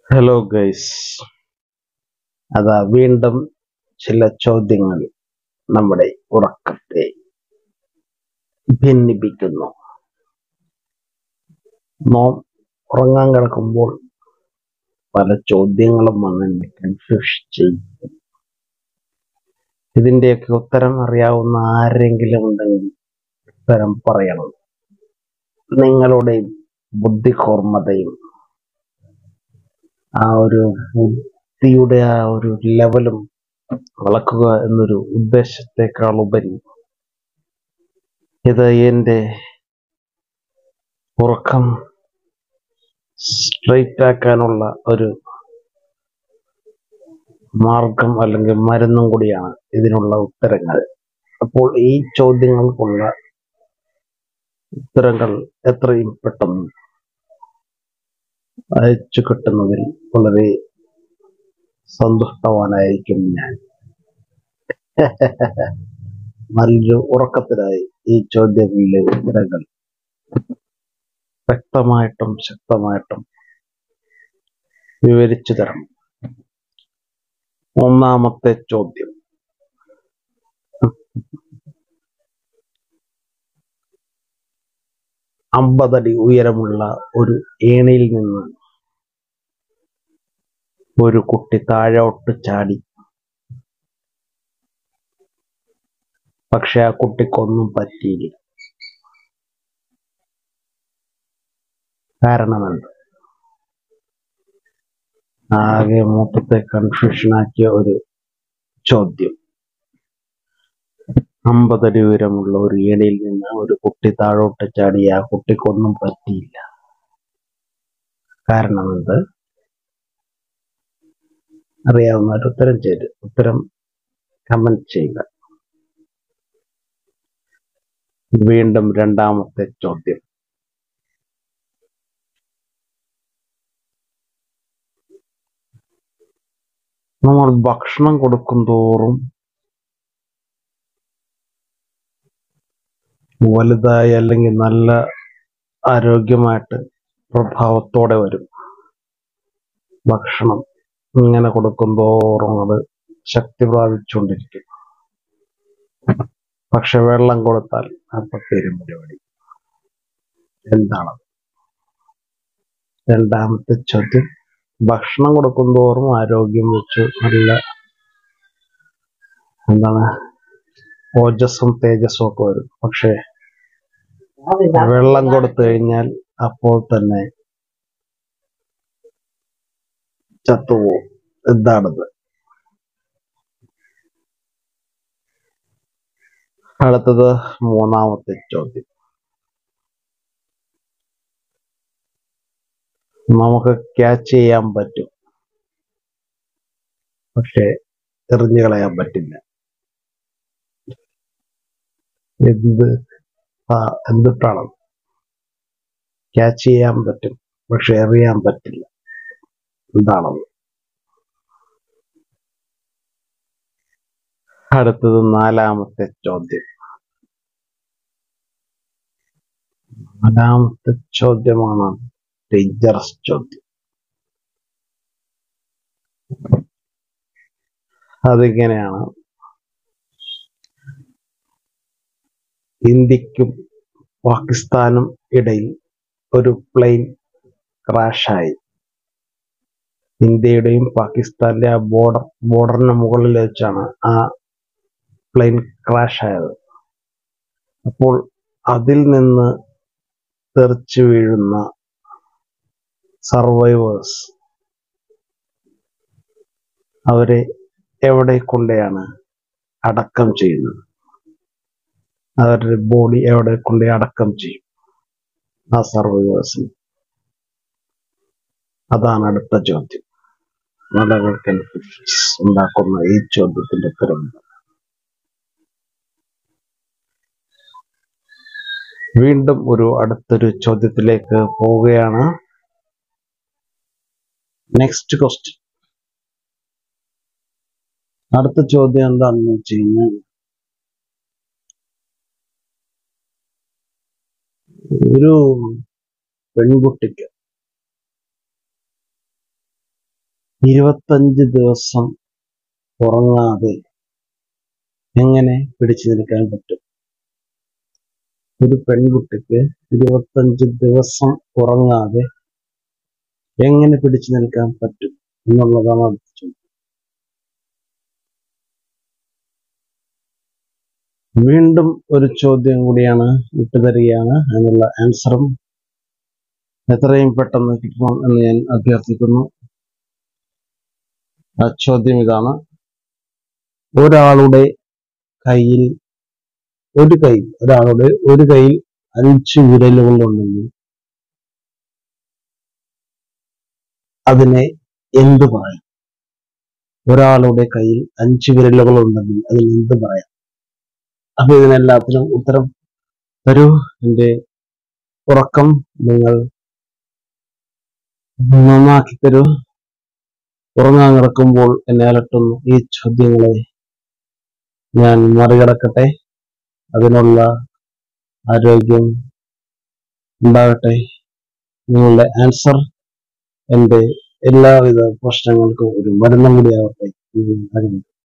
hello guys അതാ വീണ്ടും ചില ചോദ്യങ്ങൾ നമ്മുടെ ഉറക്കത്തെ ഭിന്നിപ്പിക്കുന്നു നാം ഉറങ്ങാൻ കിടക്കുമ്പോൾ പല ചോദ്യങ്ങളും വന്ന് എന്നെ കൺഫ്യൂഷൻ ചെയ്യും ഇതിന്റെയൊക്കെ ഉത്തരം അറിയാവുന്ന ആരെങ്കിലും ഉണ്ടെങ്കിൽ ഉത്തരം പറയണം നിങ്ങളുടെ ബുദ്ധികൂർമ്മതയും ആ ഒരു ബുദ്ധിയുടെ ആ ഒരു ലെവലും അളക്കുക എന്നൊരു ഉദ്ദേശത്തെക്കാൾ ഉപരി ഇത് എൻ്റെ ഉറക്കം സ്ട്രെയിറ്റ് ആക്കാനുള്ള ഒരു മാർഗം അല്ലെങ്കിൽ മരുന്നും കൂടിയാണ് ഇതിനുള്ള ഉത്തരങ്ങൾ അപ്പോൾ ഈ ചോദ്യങ്ങൾക്കുള്ള ഉത്തരങ്ങൾ എത്രയും പെട്ടെന്ന് അയച്ചു കിട്ടുന്നതിൽ വളരെ സന്തുഷ്ടവാനായിരിക്കും ഞാൻ നല്ലൊരു ഉറക്കത്തിനായി ഈ ചോദ്യങ്ങളിലെ ഉത്തരങ്ങൾ വ്യക്തമായിട്ടും ശക്തമായിട്ടും വിവരിച്ചു തരണം ഒന്നാമത്തെ ചോദ്യം അമ്പതടി ഉയരമുള്ള ഒരു ഏണിയിൽ നിന്ന് ഒരു കുട്ടി താഴോട്ട് ചാടി പക്ഷെ ആ കുട്ടിക്കൊന്നും പറ്റിയില്ല കാരണമെന്ത് ആകെ മൊത്തത്തെ കൺഫ്യൂഷൻ ആക്കിയ ഒരു ചോദ്യം അമ്പതടി ഉയരമുള്ള ഒരു ഏണിയിൽ നിന്ന് ഒരു കുട്ടി താഴോട്ട് ചാടി ആ കുട്ടിക്കൊന്നും പറ്റിയില്ല കാരണമെന്ത് അറിയാവുന്നവർ ഉത്തരം ചെയ്ത് ഉത്തരം കമന്റ് ചെയ്യുക വീണ്ടും രണ്ടാമത്തെ ചോദ്യം നമ്മൾ ഭക്ഷണം കൊടുക്കും തോറും വലുതായി അല്ലെങ്കിൽ നല്ല ആരോഗ്യമായിട്ട് പ്രഭാവത്തോടെ വരും ഭക്ഷണം ഇങ്ങനെ കൊടുക്കും തോറും അത് ശക്തി പ്രാപിച്ചുകൊണ്ടിരിക്കും പക്ഷെ വെള്ളം കൊടുത്താൽ അപ്പൊ തീരും പരിപാടി എന്താണ് രണ്ടാമത്തെ ചോദ്യം ഭക്ഷണം കൊടുക്കും തോറും ആരോഗ്യം വെച്ച് നല്ല എന്താണ് ഓജസ്സും തേജസ്സും ഒക്കെ വരും പക്ഷെ വെള്ളം കൊടുത്തു കഴിഞ്ഞാൽ അപ്പോൾ തന്നെ ചത്തുപോകും എന്താണത് അടുത്തത് മൂന്നാമത്തെ ചോദ്യം നമുക്ക് ക്യാച്ച് ചെയ്യാൻ പറ്റും പക്ഷെ എറിഞ്ഞു കളയാൻ പറ്റില്ല എന്ത് ആ എന്തിട്ടാണ് ക്യാച്ച് ചെയ്യാൻ പറ്റും പക്ഷെ എറിയാൻ പറ്റില്ല എന്താണത് അടുത്തത് നാലാമത്തെ ചോദ്യം നാലാമത്തെ ചോദ്യമാണ് ഡേഞ്ചറസ് ചോദ്യം അതിങ്ങനെയാണ് ഇന്ത്യക്കും പാകിസ്ഥാനും ഇടയിൽ ഒരു പ്ലെയിൻ ക്രാഷായി ഇന്ത്യയുടെയും പാകിസ്ഥാന്റെ ആ ബോർഡർ ബോർഡറിന് മുകളിൽ വെച്ചാണ് ആ പ്ലെയിൻ ക്രാഷ് ആയത് അപ്പോൾ അതിൽ നിന്ന് തെറിച്ചു വീഴുന്ന സർവൈവേഴ്സ് അവരെ എവിടെ കൊണ്ടെയാണ് അടക്കം ചെയ്യുന്നത് അവരുടെ ബോഡി എവിടെ കൊണ്ട് അടക്കം ചെയ്യും ആ സർവൈവേഴ്സിന് അതാണ് അടുത്ത ചോദ്യം വളരെ കൺഫ്യൂഷൻസ് ഉണ്ടാക്കുന്ന ഈ ചോദ്യത്തിന്റെ ഉത്തരം വീണ്ടും ഒരു അടുത്തൊരു ചോദ്യത്തിലേക്ക് പോവുകയാണ് നെക്സ്റ്റ് ക്വസ്റ്റ്യൻ അടുത്ത ചോദ്യം എന്താണെന്ന് വെച്ച് കഴിഞ്ഞാൽ ഒരു പെൺകുട്ടിക്ക് ഇരുപത്തഞ്ച് ദിവസം ഉറങ്ങാതെ എങ്ങനെ പിടിച്ചു നിൽക്കാൻ പറ്റും ഒരു പെൺകുട്ടിക്ക് ഇരുപത്തഞ്ച് ദിവസം ഉറങ്ങാതെ എങ്ങനെ പിടിച്ചു നിൽക്കാൻ പറ്റും എന്നുള്ളതാണ് അടുത്ത ചോദ്യം വീണ്ടും ഒരു ചോദ്യം കൂടിയാണ് വിട്ടുതരികയാണ് അതിനുള്ള ആൻസറും എത്രയും പെട്ടെന്ന് കിട്ടണം എന്ന് ഞാൻ അഭ്യർത്ഥിക്കുന്നു ആ ചോദ്യം ഇതാണ് ഒരാളുടെ കയ്യിൽ ഒരു കൈ ഒരാളുടെ ഒരു കൈയിൽ അഞ്ച് വിരലുകളുണ്ടെങ്കിൽ അതിനെ എന്തു പറയും ഒരാളുടെ കയ്യിൽ അഞ്ച് വിരലുകളുണ്ടെങ്കിൽ അതിന് എന്ത് പറയാം അപ്പൊ ഇതിനെല്ലാത്തിനും ഉത്തരം തരൂ എന്റെ ഉറക്കം നിങ്ങൾ നന്നാക്കി തരൂ ഉറങ്ങാൻ കിടക്കുമ്പോൾ എന്നെ അലട്ടുന്ന ഈ ചോദ്യങ്ങളെ ഞാൻ മറികടക്കട്ടെ അതിനുള്ള ആരോഗ്യം ഉണ്ടാകട്ടെ നിങ്ങളുടെ ആൻസർ എൻ്റെ എല്ലാവിധ പ്രശ്നങ്ങൾക്കും ഒരു മരുന്നും കൂടിയാവട്ടെ എന്ന് ഞാൻ ആഗ്രഹിക്കുന്നു